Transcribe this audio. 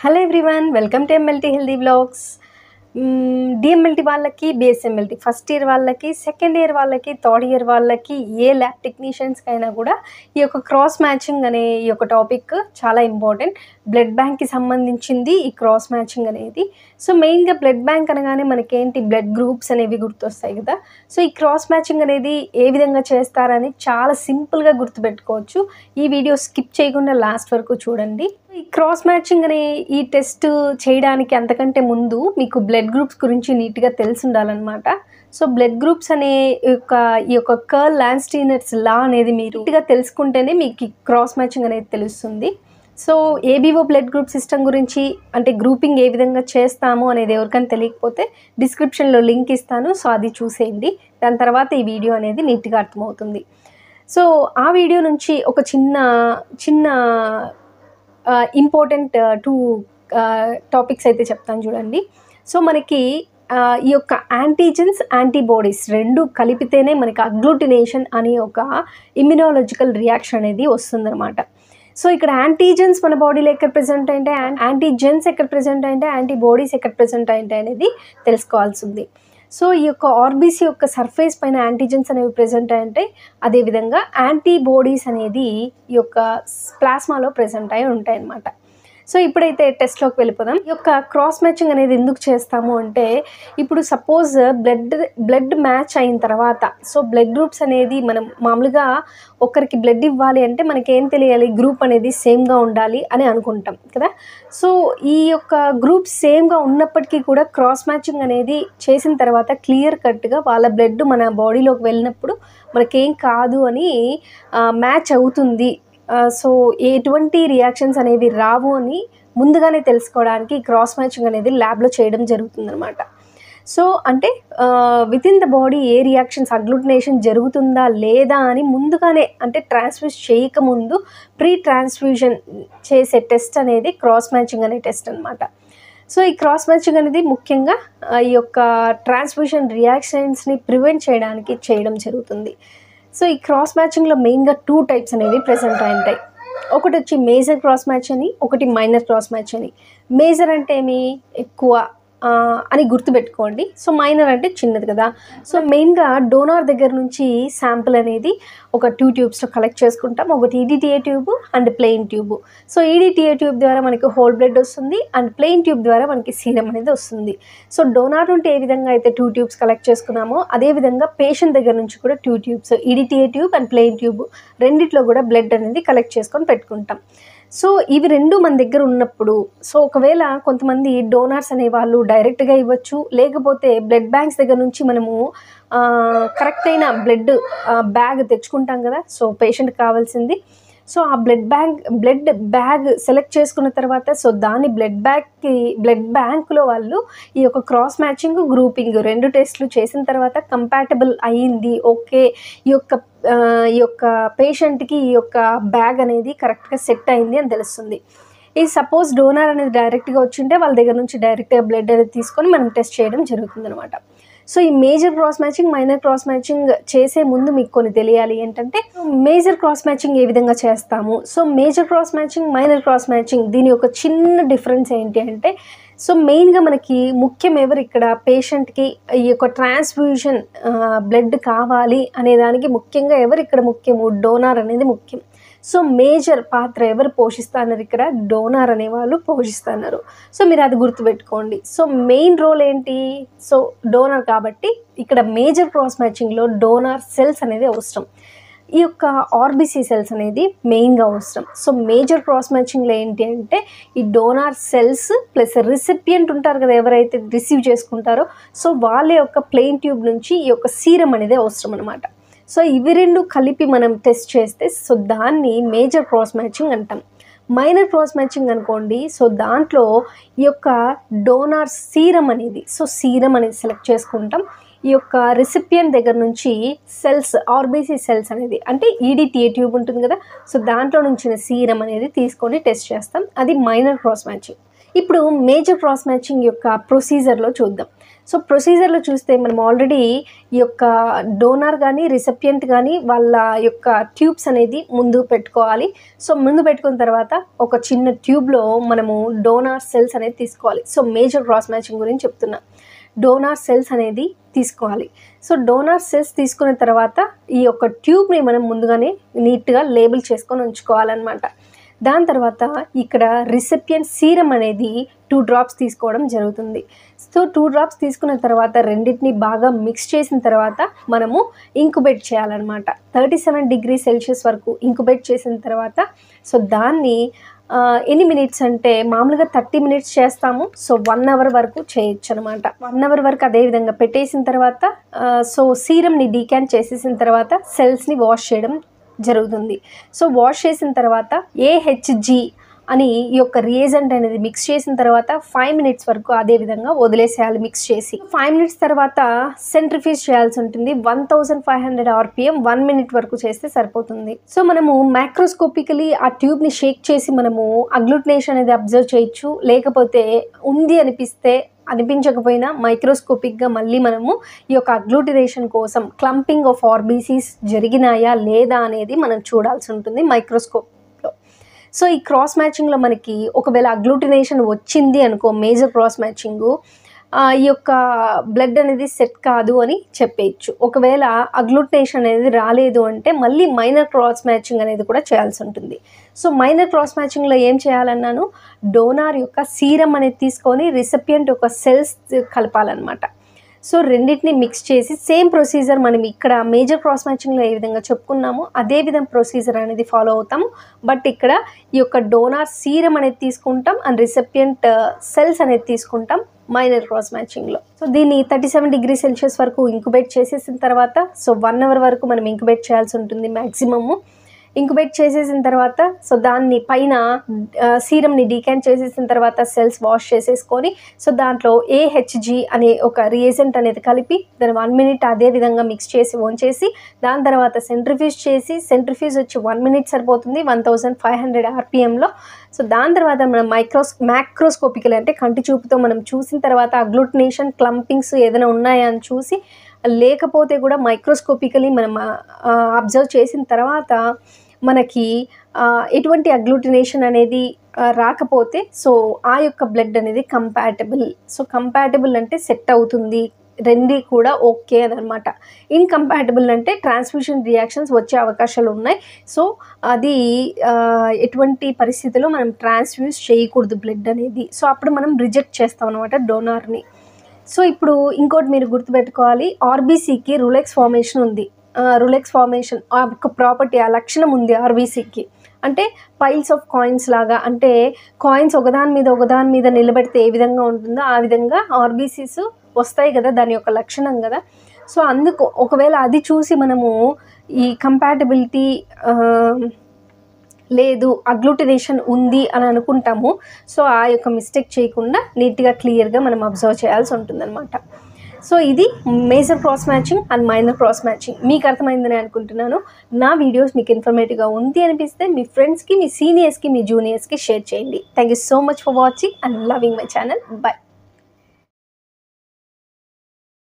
hello everyone welcome to MLT healthy vlogs DMLT వాళ్ళకి BSMLT first year వాళ్ళకి second year వాళ్ళకి third year వాళ్ళకి ఏ ల్యాబ్ టెక్నీషియన్స్కి అయినా కూడా ఈ యొక్క క్రాస్ మ్యాచింగ్ అనే ఈ యొక్క టాపిక్ చాలా ఇంపార్టెంట్ బ్లడ్ బ్యాంక్కి సంబంధించింది ఈ క్రాస్ మ్యాచింగ్ అనేది సో మెయిన్గా బ్లడ్ బ్యాంక్ అనగానే మనకేంటి బ్లడ్ గ్రూప్స్ అనేవి గుర్తొస్తాయి కదా సో ఈ క్రాస్ మ్యాచింగ్ అనేది ఏ విధంగా చేస్తారని చాలా సింపుల్గా గుర్తుపెట్టుకోవచ్చు ఈ వీడియో స్కిప్ చేయకుండా లాస్ట్ వరకు చూడండి ఈ క్రాస్ మ్యాచింగ్ అనే ఈ టెస్ట్ చేయడానికి అంతకంటే ముందు మీకు బ్లడ్ గ్రూప్స్ గురించి నీట్గా తెలిసి ఉండాలన్నమాట సో బ్లడ్ గ్రూప్స్ అనే యొక్క ఈ యొక్క కర్ల్ ల్యాన్స్టీనర్స్ లా అనేది మీరు నీట్గా తెలుసుకుంటేనే మీకు క్రాస్ మ్యాచింగ్ అనేది తెలుస్తుంది so ABO blood group system గురించి అంటే గ్రూపింగ్ ఏ విధంగా చేస్తాము అనేది ఎవరికైనా తెలియకపోతే డిస్క్రిప్షన్లో లింక్ ఇస్తాను సో అది చూసేయండి దాని తర్వాత ఈ వీడియో అనేది నీట్గా అర్థమవుతుంది సో ఆ వీడియో నుంచి ఒక చిన్న చిన్న ఇంపార్టెంట్ టూ టాపిక్స్ అయితే చెప్తాను చూడండి సో మనకి ఆ, ఈ యొక్క యాంటీజెన్స్ యాంటీబాడీస్ రెండు కలిపితేనే మనకి అగ్లూటినేషన్ అనే ఒక ఇమ్యునాలజికల్ రియాక్షన్ అనేది వస్తుందన్నమాట సో ఇక్కడ యాంటీజెన్స్ మన బాడీలో ఎక్కడ ప్రెసెంట్ అంటే యాంటీజెన్స్ ఎక్కడ ప్రెసెంట్ అంటే యాంటీబాడీస్ ఎక్కడ ప్రెసెంట్ అంటే అనేది తెలుసుకోవాల్సి ఉంది సో ఈ యొక్క ఆర్బీసీ యొక్క సర్ఫేస్ పైన యాంటీజెన్స్ అనేవి ప్రెసెంట్ అంటే అదేవిధంగా యాంటీబాడీస్ అనేది ఈ యొక్క ప్లాస్మాలో ప్రెసెంట్ అయి ఉంటాయి అన్నమాట సో ఇప్పుడైతే టెస్ట్లోకి వెళ్ళిపోదాం ఈ యొక్క క్రాస్ మ్యాచింగ్ అనేది ఎందుకు చేస్తాము అంటే ఇప్పుడు సపోజ్ బ్లడ్ బ్లడ్ మ్యాచ్ అయిన తర్వాత సో బ్లడ్ గ్రూప్స్ అనేది మనం మామూలుగా ఒకరికి బ్లడ్ ఇవ్వాలి అంటే మనకి ఏం తెలియాలి గ్రూప్ అనేది సేమ్గా ఉండాలి అని అనుకుంటాం కదా సో ఈ యొక్క గ్రూప్ సేమ్గా ఉన్నప్పటికీ కూడా క్రాస్ మ్యాచింగ్ అనేది చేసిన తర్వాత క్లియర్ కట్గా వాళ్ళ బ్లడ్ మన బాడీలోకి వెళ్ళినప్పుడు మనకేం కాదు అని మ్యాచ్ అవుతుంది ఆ, సో ఎటువంటి రియాక్షన్స్ అనేవి రావు అని ముందుగానే తెలుసుకోవడానికి క్రాస్ మ్యాచింగ్ అనేది ల్యాబ్లో చేయడం జరుగుతుందన్నమాట సో అంటే విత్ ఇన్ ద బాడీ ఏ రియాక్షన్స్ అగ్లూటినేషన్ జరుగుతుందా లేదా అని ముందుగానే అంటే ట్రాన్స్ఫ్యూజ్ చేయకముందు ప్రీ ట్రాన్స్ఫ్యూజన్ చేసే టెస్ట్ అనేది క్రాస్ మ్యాచింగ్ అనే టెస్ట్ అనమాట సో ఈ క్రాస్ మ్యాచింగ్ అనేది ముఖ్యంగా ఆ, ఈ యొక్క ట్రాన్స్ఫ్యూషన్ రియాక్షన్స్ని ప్రివెంట్ చేయడానికి చేయడం జరుగుతుంది సో ఈ క్రాస్ మ్యాచింగ్లో మెయిన్గా టూ టైప్స్ అనేవి ప్రెసెంట్ అయి ఉంటాయి ఒకటి వచ్చి మేజర్ క్రాస్ మ్యాచ్ అని ఒకటి మైనర్ క్రాస్ మ్యాచ్ అని మేజర్ అంటే ఏమి ఎక్కువ ఆ, అని గుర్తుపెట్టుకోండి సో మైనర్ అంటే చిన్నది కదా సో మెయిన్గా డోనార్ దగ్గర నుంచి శాంపుల్ అనేది ఒక టూ ట్యూబ్స్లో కలెక్ట్ చేసుకుంటాం ఒకటి EDTA tube and plain tube so EDTA tube ద్వారా మనకి హోల్ బ్లడ్ వస్తుంది అండ్ ప్లెయిన్ ట్యూబ్ ద్వారా మనకి సీరం అనేది వస్తుంది సో డోనార్ నుండి ఏ విధంగా అయితే టూ ట్యూబ్స్ కలెక్ట్ చేసుకున్నామో అదే విధంగా పేషెంట్ దగ్గర నుంచి కూడా two tubes EDTA tube and plain tube రెండిట్లో కూడా బ్లడ్ అనేది కలెక్ట్ చేసుకొని పెట్టుకుంటాం సో ఇవి రెండు మన దగ్గర ఉన్నప్పుడు సో ఒకవేళ కొంతమంది డోనార్స్ అనే వాళ్ళు డైరెక్ట్గా ఇవ్వచ్చు లేకపోతే బ్లడ్ బ్యాంక్స్ దగ్గర నుంచి మనము కరెక్ట్ అయిన బ్లడ్ బ్యాగ్ తెచ్చుకుంటాం కదా సో పేషెంట్కి కావాల్సింది సో ఆ blood bank blood bag select చేసుకున్న తర్వాత సో దాని బ్లడ్ బ్యాగ్కి బ్లడ్ బ్యాంక్లో వాళ్ళు ఈ యొక్క క్రాస్ మ్యాచింగ్ గ్రూపింగ్ రెండు టెస్ట్లు చేసిన తర్వాత కంపాటబుల్ అయ్యింది ఓకే ఈ యొక్క ఆ, ఈ యొక్క పేషెంట్కి ఈ యొక్క బ్యాగ్ అనేది కరెక్ట్గా సెట్ అయింది అని తెలుస్తుంది ఈ సపోజ్ డోనర్ అనేది డైరెక్ట్గా వచ్చింటే వాళ్ళ దగ్గర నుంచి డైరెక్ట్గా బ్లడ్ అనేది తీసుకొని మనం టెస్ట్ చేయడం జరుగుతుంది అనమాట సో ఈ major cross matching minor cross matching చేసే ముందు మీకు కొన్ని తెలియాలి ఏంటంటే మేజర్ క్రాస్ మ్యాచింగ్ ఏ విధంగా చేస్తాము so major cross matching minor cross matching దీని యొక్క చిన్న డిఫరెన్స్ ఏంటి అంటే సో మెయిన్గా మనకి ముఖ్యం ఎవరు ఇక్కడ పేషెంట్కి ఈ యొక్క ట్రాన్స్ఫ్యూషన్ బ్లడ్ కావాలి అనే దానికి ముఖ్యంగా ఎవరు ఇక్కడ ముఖ్యము డోనార్ అనేది ముఖ్యం సో మేజర్ పాత్ర ఎవరు పోషిస్తున్నారు ఇక్కడ డోనార్ అనే వాళ్ళు పోషిస్తున్నారు సో మీరు అది గుర్తుపెట్టుకోండి సో మెయిన్ రోల్ ఏంటి సో డోనర్ కాబట్టి ఇక్కడ మేజర్ క్రాస్ మ్యాచింగ్లో డోనార్ సెల్స్ అనేది అవసరం ఈ యొక్క ఆర్బీసీ సెల్స్ అనేది మెయిన్గా అవసరం సో మేజర్ క్రాస్ మ్యాచింగ్లో ఏంటి అంటే ఈ డోనార్ సెల్స్ ప్లస్ రిసిపియంట్ ఉంటారు కదా ఎవరైతే రిసీవ్ చేసుకుంటారో సో వాళ్ళ యొక్క ప్లెయిన్ ట్యూబ్ నుంచి ఈ యొక్క సీరం అనేది అవసరం అనమాట సో ఇవి రెండు కలిపి మనం టెస్ట్ చేస్తే సో దాన్ని మేజర్ క్రాస్ మ్యాచింగ్ అంటాం మైనర్ క్రాస్ మ్యాచింగ్ అనుకోండి సో దాంట్లో ఈ యొక్క డోనార్ సీరం అనేది సో సీరం అనేది సెలెక్ట్ చేసుకుంటాం ఈ యొక్క రిసిపియన్ దగ్గర నుంచి సెల్స్ ఆర్బీసీ సెల్స్ అనేది అంటే ఈడిటిఏ ట్యూబ్ ఉంటుంది కదా సో దాంట్లో నుంచి సీరం అనేది తీసుకొని టెస్ట్ చేస్తాం అది మైనర్ క్రాస్ మ్యాచింగ్ ఇప్పుడు మేజర్ క్రాస్ మ్యాచింగ్ యొక్క ప్రొసీజర్లో చూద్దాం సో ప్రొసీజర్లో చూస్తే మనం ఆల్రెడీ ఈ యొక్క డోనర్ కానీ రిసెప్యంట్ కానీ వాళ్ళ యొక్క ట్యూబ్స్ అనేది ముందు పెట్టుకోవాలి సో ముందు పెట్టుకున్న తర్వాత ఒక చిన్న ట్యూబ్లో మనము డోనార్ సెల్స్ అనేది తీసుకోవాలి సో మేజర్ క్రాస్ మ్యాచింగ్ గురించి చెప్తున్నా డోనార్ సెల్స్ అనేది తీసుకోవాలి సో డోనార్ సెల్స్ తీసుకున్న తర్వాత ఈ యొక్క ట్యూబ్ని మనం ముందుగానే నీట్గా లేబుల్ చేసుకొని ఉంచుకోవాలన్నమాట దాని తర్వాత ఇక్కడ రిసెప్యన్ సీరం అనేది టూ డ్రాప్స్ తీసుకోవడం జరుగుతుంది సో టూ డ్రాప్స్ తీసుకున్న తర్వాత రెండింటిని బాగా మిక్స్ చేసిన తర్వాత మనము ఇంకుబేట్ చేయాలన్నమాట థర్టీ సెవెన్ డిగ్రీ సెల్సియస్ వరకు ఇంకుబేట్ చేసిన తర్వాత సో దాన్ని ఆ, ఎన్ని మినిట్స్ అంటే మామూలుగా థర్టీ మినిట్స్ చేస్తాము సో వన్ అవర్ వరకు చేయొచ్చు అనమాట వన్ అవర్ వరకు అదే విధంగా పెట్టేసిన తర్వాత ఆ, సో సీరమ్ని డీకాన్ చేసేసిన తర్వాత సెల్స్ని వాష్ చేయడం జరుగుతుంది సో వాష్ చేసిన తర్వాత ఏహెచ్జి అని ఈ యొక్క రియేజెంట్ అనేది మిక్స్ చేసిన తర్వాత ఫైవ్ మినిట్స్ వరకు అదే విధంగా వదిలేసేయాలి మిక్స్ చేసి ఫైవ్ మినిట్స్ తర్వాత సెంట్రిఫ్యూజ్ చేయాల్సి ఉంటుంది one thousand five hundred RPM one minute వరకు చేస్తే సరిపోతుంది సో మనము మైక్రోస్కోపికలీ ఆ ట్యూబ్ని షేక్ చేసి మనము అగ్లూటినేషన్ అనేది అబ్జర్వ్ చేయొచ్చు లేకపోతే ఉంది అనిపిస్తే అనిపించకపోయినా మైక్రోస్కోపిక్గా మళ్ళీ మనము ఈ యొక్క అగ్లూటినేషన్ కోసం క్లంపింగ్ ఆఫ్ ఆర్బీసీస్ జరిగినాయా లేదా అనేది మనం చూడాల్సి ఉంటుంది మైక్రోస్కోప్లో సో ఈ క్రాస్ మ్యాచింగ్లో మనకి ఒకవేళ అగ్లూటినేషన్ వచ్చింది అనుకో మేజర్ క్రాస్ మ్యాచింగ్ ఈ యొక్క బ్లడ్ అనేది సెట్ కాదు అని చెప్పేయచ్చు ఒకవేళ అగ్లూటినేషన్ అనేది రాలేదు అంటే మళ్ళీ మైనర్ క్రాస్ మ్యాచింగ్ అనేది కూడా చేయాల్సి ఉంటుంది సో మైనర్ క్రాస్ మ్యాచింగ్లో ఏం చేయాలన్నాను డోనార్ యొక్క సీరం అనేది తీసుకొని రిసిపియంట్ యొక్క సెల్స్ కలపాలన్నమాట సో రెండింటిని మిక్స్ చేసి సేమ్ ప్రొసీజర్ మనం ఇక్కడ మేజర్ క్రాస్ మ్యాచింగ్లో ఏ విధంగా చెప్పుకున్నామో అదే విధంగా ప్రొసీజర్ అనేది ఫాలో అవుతాము బట్ ఇక్కడ ఈ యొక్క డోనార్ సీరం అనేది తీసుకుంటాం అండ్ రిసెప్యంట్ సెల్స్ అనేది తీసుకుంటాం మైనర్ క్రాస్ మ్యాచింగ్లో సో దీన్ని థర్టీ సెవెన్ డిగ్రీ సెల్సియస్ వరకు ఇంక్యుబేట్ చేసేసిన తర్వాత సో వన్ అవర్ వరకు మనం ఇంక్యుబేట్ చేయాల్సి ఉంటుంది మ్యాక్సిమము ఇంక్యుబేట్ చేసేసిన తర్వాత సో దాన్ని పైన సీరమ్ని డీకాన్ చేసేసిన తర్వాత సెల్స్ వాష్ చేసేసుకొని సో దాంట్లో ఏహెచ్జి అనే ఒక రియేజెంట్ అనేది కలిపి దాన్ని వన్ మినిట్ అదే విధంగా మిక్స్ చేసి వంచేసి దాని తర్వాత సెంట్రిఫ్యూజ్ చేసి సెంట్రిఫ్యూజ్ వచ్చి వన్ మినిట్ సరిపోతుంది వన్ థౌజండ్ ఫైవ్ హండ్రెడ్ ఆర్పిఎంలో సో దాని తర్వాత మనం మైక్రోస్ మ్యాక్రోస్కోపికల్ అంటే కంటి చూపుతో మనం చూసిన తర్వాత అగ్లూటినేషన్ క్లంపింగ్స్ ఏదైనా ఉన్నాయా అని చూసి లేకపోతే కూడా మైక్రోస్కోపికలీ మనం అబ్జర్వ్ చేసిన తర్వాత మనకి ఆ, ఎటువంటి అగ్లూటినేషన్ అనేది ఆ, రాకపోతే సో ఆ యొక్క బ్లడ్ అనేది కంపాటబుల్ సో కంపాటబుల్ అంటే సెట్ అవుతుంది రెండి కూడా ఓకే అని అనమాట ఇన్కంపాటబుల్ అంటే ట్రాన్స్ఫ్యూషన్ రియాక్షన్స్ వచ్చే అవకాశాలు ఉన్నాయి సో అది ఆ, ఎటువంటి పరిస్థితిలో మనం ట్రాన్స్ఫ్యూజ్ చేయకూడదు బ్లడ్ అనేది సో అప్పుడు మనం రిజెక్ట్ చేస్తాం అనమాట డోనార్ని సో ఇప్పుడు ఇంకోటి మీరు గుర్తుపెట్టుకోవాలి ఆర్బీసీకి రులెక్స్ ఫార్మేషన్ ఉంది రులెక్స్ ఫార్మేషన్ ఆ యొక్క ప్రాపర్టీ ఆ లక్షణం ఉంది ఆర్బీసీకి అంటే పైల్స్ ఆఫ్ కాయిన్స్ లాగా అంటే కాయిన్స్ ఒకదాని మీద ఒకదాని మీద నిలబెడితే ఏ విధంగా ఉంటుందో ఆ విధంగా ఆర్బీసీస్ వస్తాయి కదా దాని యొక్క లక్షణం కదా సో అందుకు ఒకవేళ అది చూసి మనము ఈ కంపాటబిలిటీ లేదు అగ్లూటినేషన్ ఉంది అని అనుకుంటాము సో ఆ యొక్క మిస్టేక్ చేయకుండా నీట్గా క్లియర్గా మనం అబ్జర్వ్ చేయాల్సి ఉంటుందన్నమాట సో ఇది major cross matching and minor cross matching మీకు అర్థమైందని అనుకుంటున్నాను నా వీడియోస్ మీకు ఇన్ఫర్మేటివ్గా ఉంది అనిపిస్తే మీ ఫ్రెండ్స్కి మీ సీనియర్స్కి మీ జూనియర్స్కి షేర్ చేయండి thank you so much for watching and loving my channel by